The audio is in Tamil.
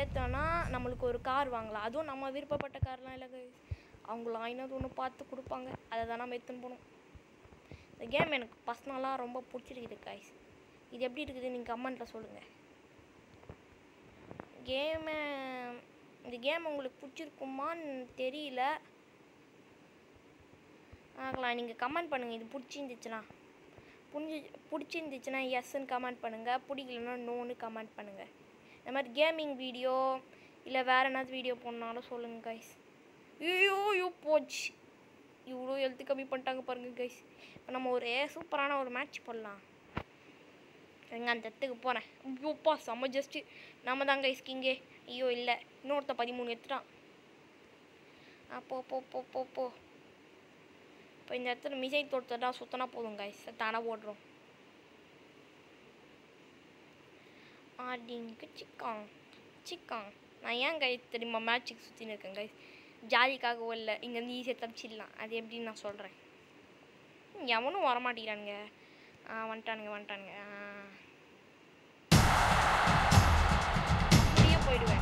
சேர்த்தோன்னா நம்மளுக்கு ஒரு கார் வாங்கலாம் அதுவும் நம்ம விருப்பப்பட்ட கார்லாம் இல்லை guys. அவங்களும் ஐநூறு ஒன்று பார்த்து கொடுப்பாங்க அதை தான் நம்ம எடுத்துன்னு போகணும் இந்த கேம் எனக்கு பர்சனலாக ரொம்ப பிடிச்சிருக்குது guys இது எப்படி இருக்குது நீங்கள் கமெண்ட்டில் சொல்லுங்கள் கேமு இந்த கேம் உங்களுக்கு பிடிச்சிருக்குமான்னு தெரியல ஆகலாம் நீங்கள் கமெண்ட் பண்ணுங்கள் இது பிடிச்சிருந்துச்சுன்னா புரிஞ்சு பிடிச்சிருந்துச்சுன்னா எஸ்ன்னு கமெண்ட் பண்ணுங்கள் பிடிக்கலன்னா நோன்னு கமெண்ட் பண்ணுங்கள் இந்த மாதிரி கேமிங் வீடியோ இல்லை வேறு ஏதாவது வீடியோ போடனாலும் சொல்லுங்கள் கைஸ் ஐயோ ஐயோ போச்சு இவ்வளோ எழுத்து கம்மி பண்ணிட்டாங்க பாருங்கள் கைஸ் இப்போ நம்ம ஒரு சூப்பரான ஒரு மேட்ச் போடலாம் எங்க அந்த இடத்துக்கு போகிறேன் ஐயோப்பா செம்ம ஜஸ்ட்டு நம்ம தான் கைஸ் கிங்கே ஐயோ இல்லை இன்னொருத்த பதிமூணு எடுத்துட்டான் ஆ போ போ போ போ போ இப்போ இந்த இடத்துல மிசைல் தொடுத்தா சுத்தனா போதும் கைஸ் தானாக ஓடுறோம் ஆடிங்கு சிக்காங் சிக்காங் நான் ஏன் கைஸ் தெரியுமா மேட்ச்சுக்கு சுற்றின்னு இருக்கேன் கைஸ் ஜாலிக்காகவோ இல்லை இங்கேருந்து ஈஸியாக தப்பிச்சிடலாம் அது எப்படின்னு நான் சொல்கிறேன் எவனும் வரமாட்டேங்கிறானுங்க ஆ வந்துட்டானுங்க வந்துட்டானுங்க ஆ இப்படியே போயிடுவேன்